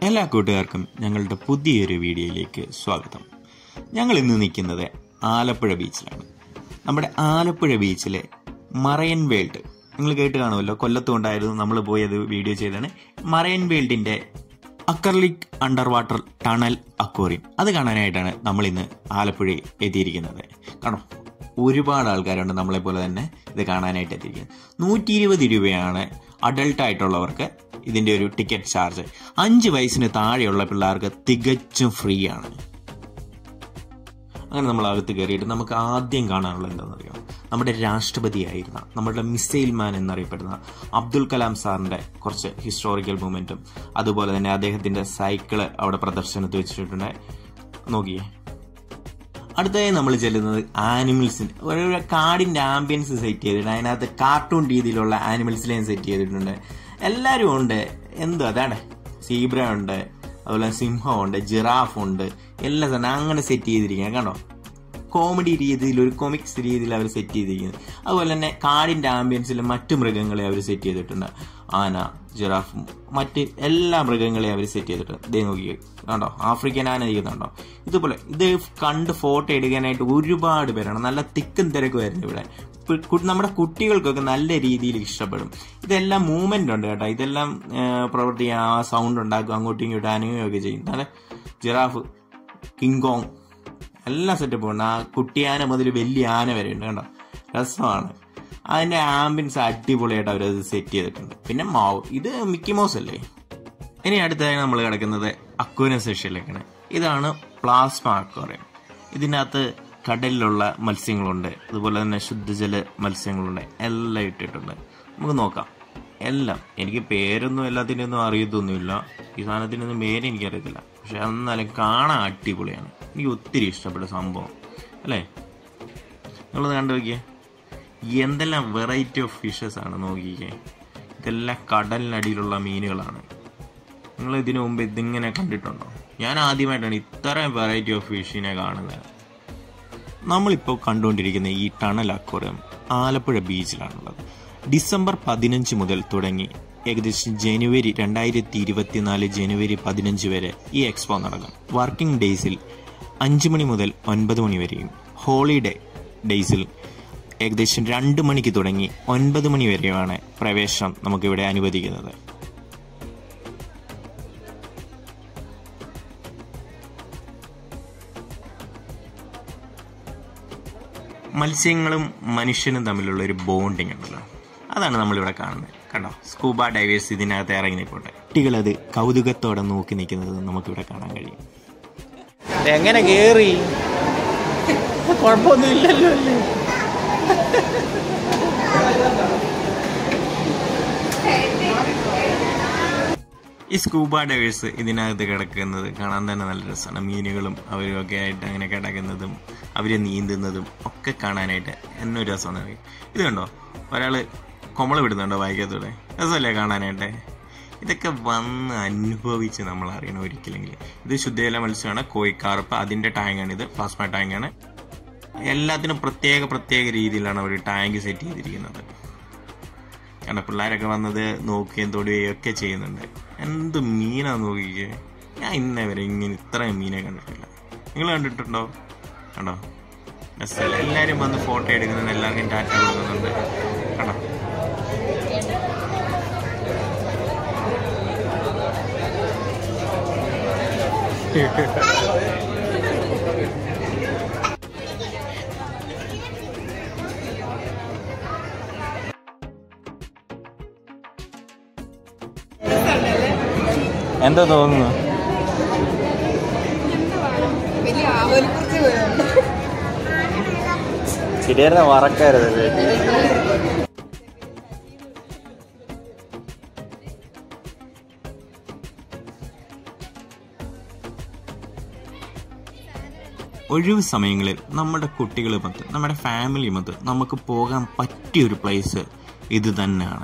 എല്ലാ കൂട്ടുകാർക്കും ഞങ്ങളുടെ പുതിയൊരു വീഡിയോയിലേക്ക് സ്വാഗതം ഞങ്ങൾ ഇന്ന് നിൽക്കുന്നത് ആലപ്പുഴ ബീച്ചിലാണ് നമ്മുടെ ആലപ്പുഴ ബീച്ചിലെ മറയൻ വേൾഡ് നിങ്ങൾ കേട്ട് കാണുമല്ലോ കൊല്ലത്തും ഉണ്ടായിരുന്നു നമ്മൾ പോയി അത് വീഡിയോ ചെയ്താണ് മറയൻ വേൾഡിന്റെ acrylic underwater tunnel aquarium അത് കാണാനായിട്ടാണ് നമ്മൾ ഇന്ന് ആലപ്പുഴയിൽ എത്തിയിരിക്കുന്നത് കാണോ ഒരുപാട് ആൾക്കാരുണ്ട് നമ്മളെ പോലെ തന്നെ ഇത് കാണാനായിട്ട് എത്തിയിരിക്കുന്നത് നൂറ്റി ഇരുപത് രൂപയാണ് അഡൾട്ട് ആയിട്ടുള്ളവർക്ക് ഇതിന്റെ ഒരു ടിക്കറ്റ് ചാർജ് അഞ്ച് വയസ്സിന് താഴെയുള്ള പിള്ളേർക്ക് തികച്ചും ഫ്രീ ആണ് അങ്ങനെ നമ്മൾ അകത്ത് കയറിയിട്ട് നമുക്ക് ആദ്യം കാണാനുള്ളത് എന്താണെന്നറിയോ നമ്മുടെ രാഷ്ട്രപതിയായിരുന്ന നമ്മുടെ മിസൈൽ മാൻ എന്നറിയപ്പെടുന്ന അബ്ദുൽ കലാം സാറിന്റെ കുറച്ച് ഹിസ്റ്റോറിക്കൽ മൂമെന്റും അതുപോലെ തന്നെ അദ്ദേഹത്തിന്റെ സൈക്കിള് അവിടെ പ്രദർശനത്തിൽ വെച്ചിട്ടുണ്ട് നോക്കിയേ അടുത്തതായി നമ്മൾ ചെല്ലുന്നത് ആനിമൽസിന് ഒരു കാടിന്റെ ആംബിയൻസ് സെറ്റ് ചെയ്തിട്ടുണ്ട് അതിനകത്ത് കാർട്ടൂൺ രീതിയിലുള്ള ആനിമൽസിനെയും സെറ്റ് ചെയ്തിട്ടുണ്ട് എല്ലാവരും ഉണ്ട് എന്തോ അതാണ് സീബ്ര ഉണ്ട് അതുപോലെ സിംഹം ഉണ്ട് ജിറാഫ് ഉണ്ട് എല്ലാ സാധനം അങ്ങനെ സെറ്റ് ചെയ്തിരിക്കുന്നത് കണ്ടോ കോമഡി രീതിയിൽ ഒരു കൊമിക്സ് രീതിയിൽ അവർ സെറ്റ് ചെയ്തിരിക്കുന്നത് അതുപോലെ തന്നെ കാടിന്റെ ആംബിയൻസിൽ മറ്റു മൃഗങ്ങളെ അവർ സെറ്റ് ചെയ്തിട്ടുണ്ട് ആന ജിറാഫും മറ്റ് എല്ലാ മൃഗങ്ങളെയും അവർ സെറ്റ് ചെയ്തിട്ടുണ്ട് ഇതേ നോക്കി കണ്ടോ ആഫ്രിക്കൻ ആന ഇരിക്കുന്നുണ്ടോ ഇതുപോലെ ഇത് കണ്ട് ഫോട്ടോ എടുക്കാനായിട്ട് ഒരുപാട് പേരാണ് നല്ല തിക്കും തിരക്കുമായിരുന്നു ഇവിടെ കു- നമ്മുടെ കുട്ടികൾക്കൊക്കെ നല്ല രീതിയിൽ ഇഷ്ടപ്പെടും ഇതെല്ലാം മൂവ്മെന്റ് ഉണ്ട് കേട്ടോ ഇതെല്ലാം പ്രവർത്തിക്കാൻ ആ സൗണ്ട് ഉണ്ടാക്കും അങ്ങോട്ടും ഇങ്ങോട്ടും അനങ്ങുകയൊക്കെ ചെയ്യും നല്ല ജിറാഫ് കിങ്കോങ് എല്ലാ സെറ്റപ്പും ഉണ്ട് ആ കുട്ടിയാന മുതൽ വലിയ ആന വരെ ഉണ്ട് കണ്ടോ രസമാണ് അതിന്റെ ആംബിയൻസ് അടിപൊളിയായിട്ട് അവരത് സെറ്റ് ചെയ്തിട്ടുണ്ട് പിന്നെ മാവ് ഇത് മിക്കി മൗസ് അല്ലേ ഇനി അടുത്തതായി നമ്മൾ കിടക്കുന്നത് അക്വേറിയം സെഷനിലേക്കാണ് ഇതാണ് പ്ലാസ്മ അക്വേറിയം ഇതിനകത്ത് കടലിലുള്ള മത്സ്യങ്ങളുണ്ട് അതുപോലെ തന്നെ ശുദ്ധജല മത്സ്യങ്ങളുണ്ട് എല്ലാം ഇട്ടിട്ടുണ്ട് നമുക്ക് നോക്കാം എല്ലാം എനിക്ക് പേരൊന്നും എല്ലാത്തിനൊന്നും അറിയത്തൊന്നുമില്ല ഈ സാധനത്തിനൊന്നും പേര് എനിക്കറിയത്തില്ല പക്ഷെ എന്നാലും കാണാൻ അടിപൊളിയാണ് എനിക്ക് ഒത്തിരി ഇഷ്ടപ്പെട്ട സംഭവം അല്ലേ നിങ്ങളത് കണ്ടു നോക്കിയേ എന്തെല്ലാം വെറൈറ്റി ഓഫ് ഫിഷസ് ആണ് നോക്കിക്കേ ഇതെല്ലാം കടലിനടിയിലുള്ള മീനുകളാണ് നിങ്ങൾ ഇതിനു മുമ്പ് ഇതിങ്ങനെ കണ്ടിട്ടുണ്ടോ ഞാൻ ആദ്യമായിട്ടാണ് ഇത്രയും വെറൈറ്റി ഓഫ് ഫിഷിനെ കാണുന്നത് നമ്മളിപ്പോൾ കണ്ടുകൊണ്ടിരിക്കുന്ന ഈ ടണൽ അക്വറിയം ആലപ്പുഴ ബീച്ചിലാണുള്ളത് ഡിസംബർ പതിനഞ്ച് മുതൽ തുടങ്ങി ഏകദേശം ജനുവരി രണ്ടായിരത്തി ഇരുപത്തിനാല് ജനുവരി പതിനഞ്ച് വരെ ഈ എക്സ്പോ നടക്കും വർക്കിംഗ് ഡേയ്സിൽ അഞ്ച് മണി മുതൽ ഒൻപത് മണി വരെയും ഹോളിഡേ ഡേയ്സിൽ ഏകദേശം രണ്ട് മണിക്ക് തുടങ്ങി ഒൻപത് മണി വരെയുമാണ് പ്രവേശനം നമുക്കിവിടെ അനുവദിക്കുന്നത് മത്സ്യങ്ങളും മനുഷ്യനും തമ്മിലുള്ള ഒരു ബോണ്ടിങ് ഉണ്ടല്ലോ അതാണ് നമ്മളിവിടെ കാണുന്നത് കണ്ടോ സ്കൂബ ഡൈവേഴ്സ് ഇതിനകത്ത് ഇറങ്ങി നിൽപ്പുണ്ട് കുട്ടികളത് കൗതുകത്തോടെ നോക്കി നിൽക്കുന്നത് നമുക്കിവിടെ കാണാൻ കഴിയും എങ്ങനെ കേറി കുഴപ്പമൊന്നും ഇല്ലല്ലോ അല്ലേ ഈ സ്കൂബ ഡൈവേഴ്സ് ഇതിനകത്ത് കിടക്കുന്നത് കാണാൻ തന്നെ നല്ല രസമാണ് മീനുകളും അവരും ഒക്കെ ആയിട്ട് അങ്ങനെ കിടക്കുന്നതും അവര് നീന്തുന്നതും ഒക്കെ കാണാനായിട്ട് എന്നൊരു രസമാണ് ഇത് കണ്ടോ ഒരാള് കൊമള വിടുന്നുണ്ടോ വായിക്കത്തൂടെ രസമല്ലേ കാണാനായിട്ട് ഇതൊക്കെ വന്ന് അനുഭവിച്ച് നമ്മൾ അറിയണം ഒരിക്കലെങ്കിൽ ഇത് ശുദ്ധജല മത്സ്യമാണ് കോഴിക്കാർപ്പ് അതിന്റെ ടാങ്കാണ് ഇത് പ്ലാസ്മ ടാങ്കാണ് എല്ലാത്തിനും പ്രത്യേക പ്രത്യേക രീതിയിലാണ് അവർ ടാങ്ക് സെറ്റ് ചെയ്തിരിക്കുന്നത് കാരണം പിള്ളേരൊക്കെ വന്നത് നോക്കുകയും തൊടുകയും ഒക്കെ ചെയ്യുന്നുണ്ട് എന്ത് മീനാ നോക്കിക്കേ ഞാൻ ഇന്നേ വരെ ഇങ്ങനെ ഇത്രയും മീനെ കണ്ടിട്ടില്ല നിങ്ങൾ കണ്ടിട്ടുണ്ടോ കണ്ടോ രസമല്ല എല്ലാവരും വന്ന് ഫോട്ടോ എടുക്കുന്നുണ്ട് എല്ലാവർക്കും ടാറ്റ കൊടുക്കുന്നുണ്ട് കണ്ടോ എന്താ തോന്നുന്നു വലിയ ആവലിക്കുറിച്ച് പോലുണ്ട് ശരിയായിരുന്ന വറക്കരുതല്ലേ ഒഴിവ് സമയങ്ങളിൽ നമ്മുടെ കുട്ടികളുമൊത്ത് നമ്മുടെ ഫാമിലിയുമൊത്ത് നമുക്ക് പോകാൻ പറ്റിയ ഒരു പ്ലേസ് ഇത് തന്നെയാണ്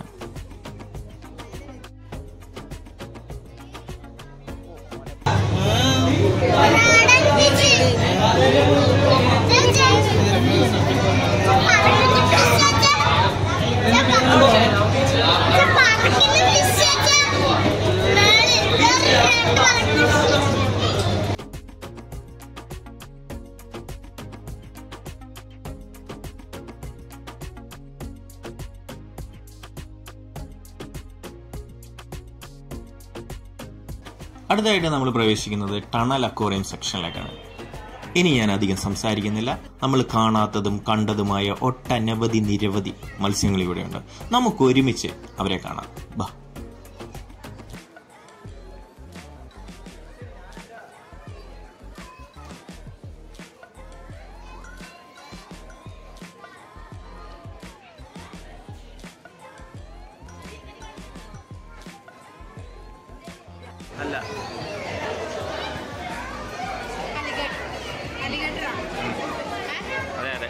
പാർക്കിന് വിളിച്ചേച്ച് അടുത്തതായിട്ട് നമ്മൾ പ്രവേശിക്കുന്നത് ടണൽ അക്വേറിയം സെക്ഷനിലേക്കാണ് ഇനി ഞാൻ അധികം സംസാരിക്കുന്നില്ല നമ്മൾ കാണാത്തതും കണ്ടതുമായ ഒട്ടനവധി നിരവധി മത്സ്യങ്ങൾ ഇവിടെയുണ്ട് നമുക്ക് ഒരുമിച്ച് അവരെ കാണാം ബാ അല്ല അതെ അതെ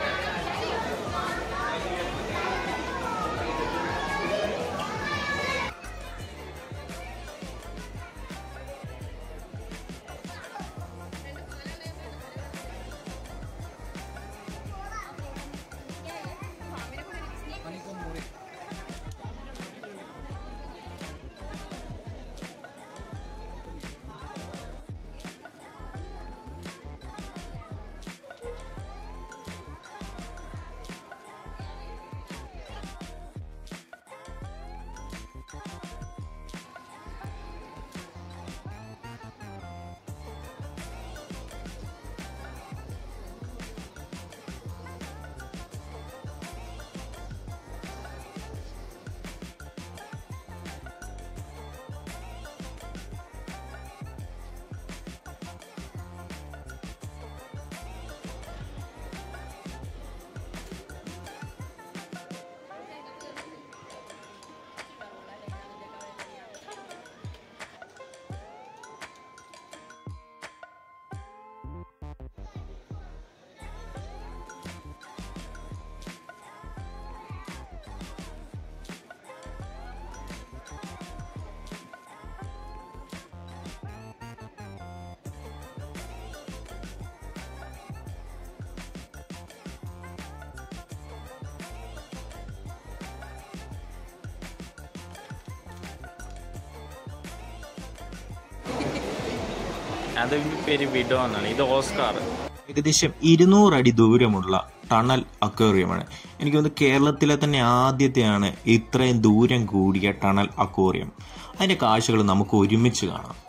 അതിന്റെ പേര് വിഡോ എന്നാണ് ഇത് ഓസ്കാർ ഏകദേശം ഇരുന്നൂറ് അടി ദൂരമുള്ള ടണൽ അക്വേറിയമാണ് എനിക്ക് തോന്നുന്നു കേരളത്തിലെ തന്നെ ആദ്യത്തെയാണ് ഇത്രയും ദൂരം കൂടിയ ടണൽ അക്വേറിയം അതിന്റെ കാഴ്ചകൾ നമുക്ക് ഒരുമിച്ച് കാണാം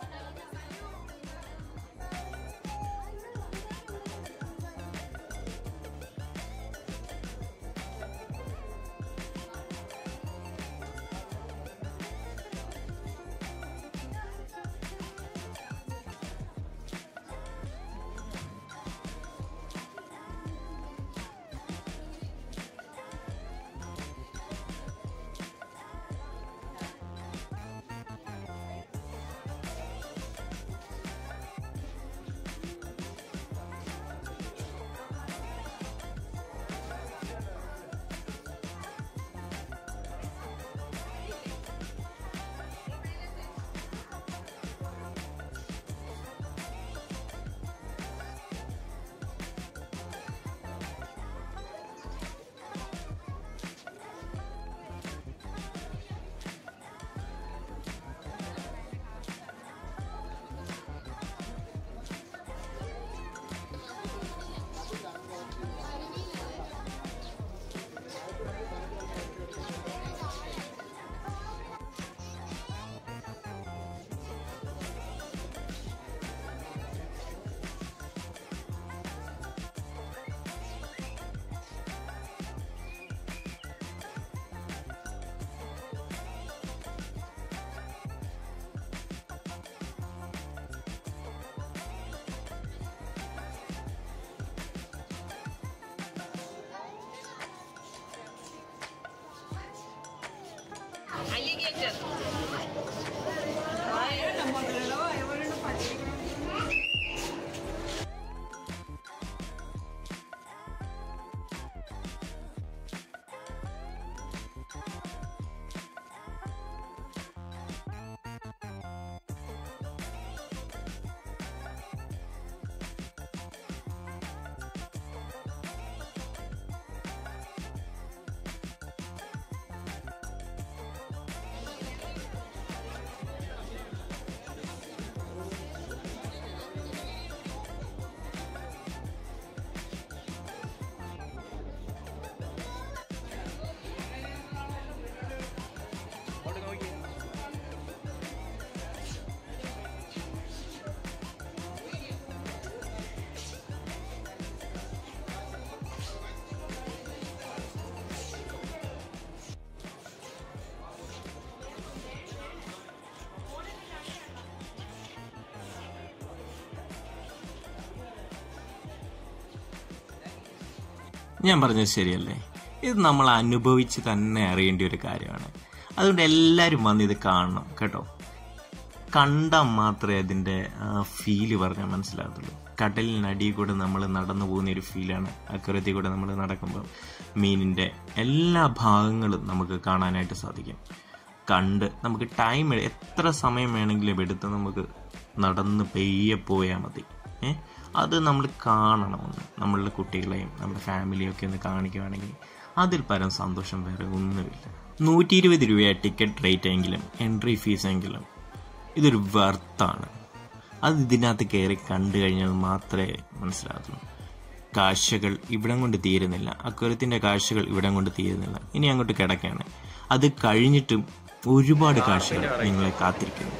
ഞാൻ പറഞ്ഞത് ശരിയല്ലേ ഇത് നമ്മൾ അനുഭവിച്ച് തന്നെ അറിയേണ്ട ഒരു കാര്യമാണ് അതുകൊണ്ട് എല്ലാവരും വന്ന് ഇത് കാണണം കേട്ടോ കണ്ടാൽ മാത്രമേ അതിൻ്റെ ഫീല് പറഞ്ഞാൽ മനസ്സിലാകത്തുള്ളൂ കടലിനടിയിൽ കൂടെ നമ്മൾ നടന്നു പോകുന്ന ഒരു ഫീലാണ് അക്കരത്തിൽ കൂടെ നമ്മൾ നടക്കുമ്പോൾ മീനിൻ്റെ എല്ലാ ഭാഗങ്ങളും നമുക്ക് കാണാനായിട്ട് സാധിക്കും കണ്ട് നമുക്ക് ടൈം എത്ര സമയം വേണമെങ്കിലും എടുത്ത് നമുക്ക് നടന്ന് പെയ്യെ പോയാൽ മതി ഏ അത് നമ്മൾ കാണണമെന്ന് നമ്മളുടെ കുട്ടികളെയും നമ്മുടെ ഫാമിലിയും ഒക്കെ ഒന്ന് കാണിക്കുകയാണെങ്കിൽ അതിൽ പരം സന്തോഷം വേറെ ഒന്നുമില്ല നൂറ്റി ഇരുപത് രൂപയാണ് ടിക്കറ്റ് റേറ്റ് എങ്കിലും എൻട്രി ഫീസ് എങ്കിലും ഇതൊരു വർത്താണ് അത് ഇതിനകത്ത് കയറി കണ്ടു കഴിഞ്ഞാൽ മാത്രമേ മനസ്സിലാകത്തുള്ളൂ കാഴ്ചകൾ ഇവിടം കൊണ്ട് തീരുന്നില്ല അക്വരത്തിൻ്റെ കാഴ്ചകൾ ഇവിടം കൊണ്ട് തീരുന്നില്ല ഇനി അങ്ങോട്ട് കിടക്കാണ് അത് കഴിഞ്ഞിട്ടും ഒരുപാട് കാഴ്ചകൾ നിങ്ങളെ കാത്തിരിക്കുന്നു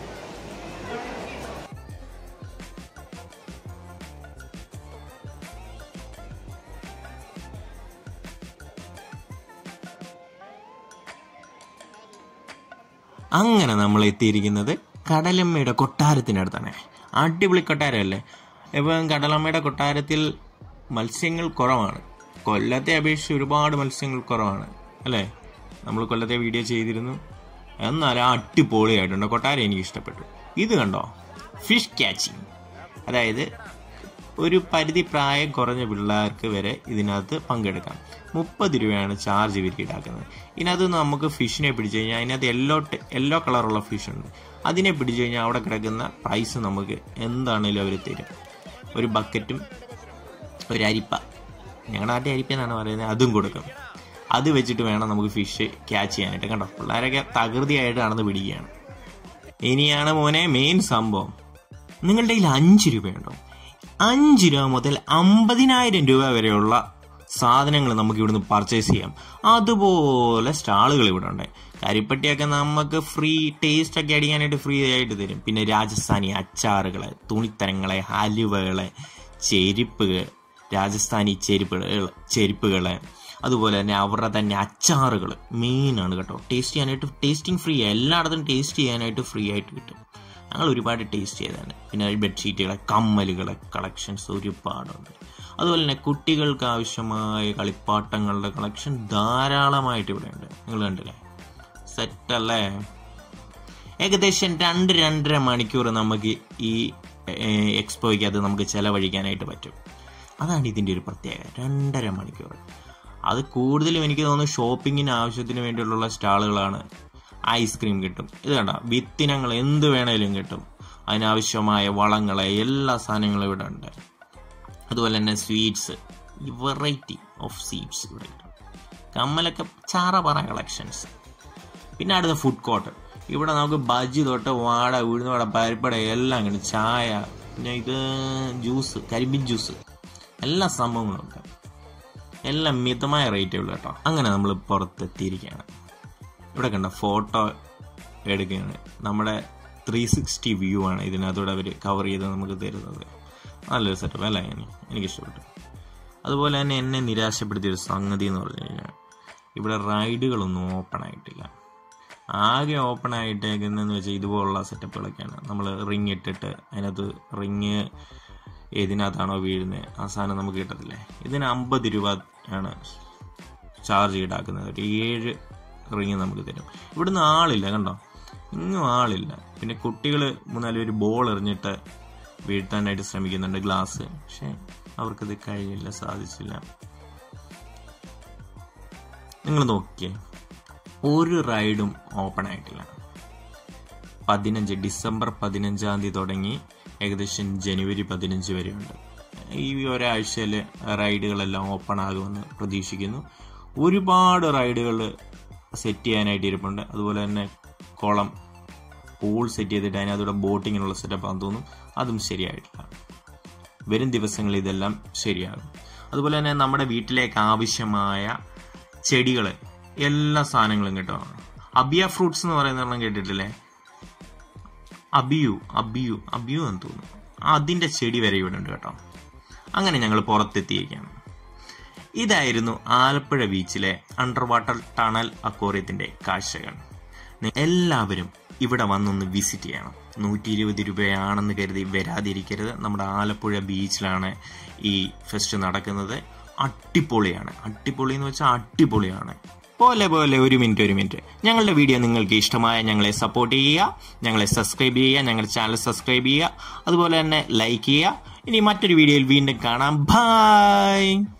അങ്ങനെ നമ്മൾ എത്തിയിരിക്കുന്നത് കടലമ്മയുടെ കൊട്ടാരത്തിനടുത്താണ് അടിപൊളി കൊട്ടാരമല്ലേ ഇപ്പം കടലമ്മയുടെ കൊട്ടാരത്തിൽ മത്സ്യങ്ങൾ കുറവാണ് കൊല്ലത്തെ അപേക്ഷിച്ച് ഒരുപാട് മത്സ്യങ്ങൾ കുറവാണ് അല്ലേ നമ്മൾ കൊല്ലത്തെ വീഡിയോ ചെയ്തിരുന്നു എന്നാലും ആ അടിപൊളിയായിട്ടുണ്ട് കൊട്ടാരം എനിക്ക് ഇഷ്ടപ്പെട്ടു ഇത് കണ്ടോ ഫിഷ് ക്യാച്ചിങ് അതായത് ഒരു പരിധി പ്രായം കുറഞ്ഞ പിള്ളേർക്ക് വരെ ഇതിനകത്ത് പങ്കെടുക്കാം മുപ്പത് രൂപയാണ് ചാർജ് ഇവർ ഈടാക്കുന്നത് ഇതിനകത്ത് നമുക്ക് ഫിഷിനെ പിടിച്ചു കഴിഞ്ഞാൽ അതിനകത്ത് യെല്ലോ യെല്ലോ കളറുള്ള ഫിഷ് ഉണ്ട് അതിനെ പിടിച്ചു കഴിഞ്ഞാൽ അവിടെ കിടക്കുന്ന പ്രൈസ് നമുക്ക് എന്താണേലും അവർ തരും ഒരു ബക്കറ്റും ഒരു അരിപ്പ ഞങ്ങളുടെ നാട്ടിൽ അരിപ്പ എന്നാണ് പറയുന്നത് അതും കൊടുക്കും അത് വെച്ചിട്ട് വേണം നമുക്ക് ഫിഷ് ക്യാച്ച് ചെയ്യാനായിട്ട് കണ്ടോ പിള്ളേരൊക്കെ തകൃതിയായിട്ട് നടന്ന് പിടിക്കുകയാണ് ഇനിയാണ് മോനെ മെയിൻ സംഭവം നിങ്ങളുടെ കയ്യിൽ അഞ്ച് രൂപയുണ്ടോ അഞ്ച് രൂപ മുതൽ അമ്പതിനായിരം രൂപ വരെയുള്ള സാധനങ്ങൾ നമുക്ക് ഇവിടുന്ന് പർച്ചേസ് ചെയ്യാം അതുപോലെ സ്റ്റാളുകൾ ഇവിടെ ഉണ്ട് കരിപ്പട്ടിയൊക്കെ നമുക്ക് ഫ്രീ ടേസ്റ്റ് ഒക്കെ അടിക്കാനായിട്ട് ഫ്രീ ആയിട്ട് തരും പിന്നെ രാജസ്ഥാനി അച്ചാറുകള് തുണിത്തരങ്ങളെ ഹലുവകളെ ചെരുപ്പുകൾ രാജസ്ഥാനി ചെരുപ്പുകൾ ചെരുപ്പുകള് അതുപോലെ തന്നെ അവരുടെ തന്നെ അച്ചാറുകൾ മെയിനാണ് കേട്ടോ ടേസ്റ്റ് ചെയ്യാനായിട്ട് ടേസ്റ്റിംഗ് ഫ്രീ എല്ലായിടത്തും ടേസ്റ്റ് ചെയ്യാനായിട്ട് ഫ്രീ ആയിട്ട് കിട്ടും ഞങ്ങൾ ഒരുപാട് ടേസ്റ്റ് ചെയ്തതാണ് പിന്നെ ബെഡ്ഷീറ്റുകളെ കമ്മലുകളെ കളക്ഷൻസ് ഒരുപാടുണ്ട് അതുപോലെ തന്നെ കുട്ടികൾക്ക് ആവശ്യമായ കളിപ്പാട്ടങ്ങളുടെ കളക്ഷൻ ധാരാളമായിട്ട് ഇവിടെ ഉണ്ട് നിങ്ങൾ കണ്ടില്ലേ സെറ്റല്ലേ ഏകദേശം രണ്ട് രണ്ടര മണിക്കൂർ നമുക്ക് ഈ എക്സ്പോയ്ക്ക് അത് നമുക്ക് ചെലവഴിക്കാനായിട്ട് പറ്റും അതാണ് ഇതിൻ്റെ ഒരു പ്രത്യേകത രണ്ടര മണിക്കൂർ അത് കൂടുതലും എനിക്ക് തോന്നുന്നു ഷോപ്പിങ്ങിന് ആവശ്യത്തിന് വേണ്ടിയുള്ള സ്റ്റാളുകളാണ് ഐസ്ക്രീം കിട്ടും ഇത് കണ്ട വിത്തിനങ്ങൾ എന്ത് വേണേലും കിട്ടും അതിനാവശ്യമായ വളങ്ങളെ എല്ലാ സാധനങ്ങളും ഇവിടെ ഉണ്ട് അതുപോലെ തന്നെ സ്വീറ്റ്സ് വെറൈറ്റി ഓഫ് സ്വീറ്റ്സ് ഇവിടെ കിട്ടും കമ്മലൊക്കെ ചാറ പറ കളക്ഷൻസ് പിന്നെ അടുത്ത ഫുഡ് കോർട്ട് ഇവിടെ നമുക്ക് ബജി തൊട്ട് വാട ഉഴുന്ന് വട പരിപ്പട എല്ലാം കിട്ടും ചായ പിന്നെ ഇത് ജ്യൂസ് കരിമ്പിൻ ജ്യൂസ് എല്ലാ സംഭവങ്ങളും ഉണ്ട് എല്ലാം മിതമായ റേറ്റേ ഉള്ളൂ കേട്ടോ അങ്ങനെ നമ്മൾ പുറത്തെത്തിയിരിക്കുകയാണ് ഇവിടെ കണ്ട ഫോട്ടോ എടുക്കുകയാണ് നമ്മുടെ ത്രീ സിക്സ്റ്റി വ്യൂ ആണ് ഇതിനകത്തൂടെ അവർ കവർ ചെയ്ത് നമുക്ക് തരുന്നത് നല്ലൊരു സെറ്റപ്പ് അല്ല എനിക്ക് ഇഷ്ടപ്പെട്ടു അതുപോലെ തന്നെ എന്നെ നിരാശപ്പെടുത്തിയ ഒരു സംഗതി എന്ന് പറഞ്ഞു കഴിഞ്ഞാൽ ഇവിടെ റൈഡുകളൊന്നും ഓപ്പൺ ആയിട്ടില്ല ആകെ ഓപ്പൺ ആയിട്ടേക്കുന്നതെന്ന് വെച്ചാൽ ഇതുപോലുള്ള സെറ്റപ്പുകളൊക്കെയാണ് നമ്മൾ റിങ് ഇട്ടിട്ട് അതിനകത്ത് റിങ് ഏതിനകത്താണോ വീഴുന്നത് ആ സാധനം നമുക്ക് കിട്ടത്തില്ലേ ഇതിന് അമ്പത് രൂപ ആണ് ചാർജ് ഈടാക്കുന്നത് ഒരു ഏഴ് റിങ് നമുക്ക് തരും ഇവിടുന്ന് ആളില്ല കണ്ടോ ഇങ്ങും ആളില്ല പിന്നെ കുട്ടികൾ മൂന്നാല് പേര് ബോൾ എറിഞ്ഞിട്ട് വീഴ്ത്താനായിട്ട് ശ്രമിക്കുന്നുണ്ട് ഗ്ലാസ് പക്ഷെ അവർക്കത് കഴിയില്ല സാധിച്ചില്ല നിങ്ങൾ നോക്കിയേ ഒരു റൈഡും ഓപ്പൺ ആയിട്ടില്ല പതിനഞ്ച് ഡിസംബർ പതിനഞ്ചാം തീയതി തുടങ്ങി ഏകദേശം ജനുവരി പതിനഞ്ച് വരെയുണ്ട് ഈ ഒരാഴ്ചയിൽ റൈഡുകളെല്ലാം ഓപ്പൺ ആകുമെന്ന് പ്രതീക്ഷിക്കുന്നു ഒരുപാട് റൈഡുകൾ സെറ്റ് ചെയ്യാനായിട്ട് ഇരിപ്പുണ്ട് അതുപോലെ തന്നെ കുളം പൂൾ സെറ്റ് ചെയ്തിട്ട് അതിനകത്തൂടെ ബോട്ടിങ്ങിനുള്ള സെറ്റപ്പ് ആണെന്ന് തോന്നും അതും ശരിയായിട്ടില്ല വരും ദിവസങ്ങളിൽ ഇതെല്ലാം ശരിയാകും അതുപോലെ തന്നെ നമ്മുടെ വീട്ടിലേക്ക് ആവശ്യമായ ചെടികൾ എല്ലാ സാധനങ്ങളും കിട്ടും അബിയ ഫ്രൂട്ട്സ് എന്ന് പറയുന്ന കേട്ടിട്ടില്ലേ അബിയു അബിയു അബിയു എന്ന് തോന്നുന്നു അതിന്റെ ചെടി വരെ ഇവിടെ ഉണ്ട് കേട്ടോ അങ്ങനെ ഞങ്ങൾ പുറത്തെത്തിയിരിക്കുകയാണ് ഇതായിരുന്നു ആലപ്പുഴ ബീച്ചിലെ അണ്ടർ വാട്ടർ ടണൽ അക്വോറിയത്തിന്റെ കാഴ്ചകൾ എല്ലാവരും ഇവിടെ വന്നൊന്ന് വിസിറ്റ് ചെയ്യണം നൂറ്റി ഇരുപത് രൂപയാണെന്ന് കരുതി വരാതിരിക്കരുത് നമ്മുടെ ആലപ്പുഴ ബീച്ചിലാണ് ഈ ഫെസ്റ്റ് നടക്കുന്നത് അടിപൊളിയാണ് അടിപൊളി എന്ന് വെച്ചാൽ അടിപൊളിയാണ് പോലെ പോലെ ഒരു മിനിറ്റ് ഒരു മിനിറ്റ് ഞങ്ങളുടെ വീഡിയോ നിങ്ങൾക്ക് ഇഷ്ടമായ ഞങ്ങളെ സപ്പോർട്ട് ചെയ്യുക ഞങ്ങളെ സബ്സ്ക്രൈബ് ചെയ്യുക ഞങ്ങളുടെ ചാനൽ സബ്സ്ക്രൈബ് ചെയ്യുക അതുപോലെ തന്നെ ലൈക്ക് ചെയ്യുക ഇനി മറ്റൊരു വീഡിയോയിൽ വീണ്ടും കാണാം ബൈ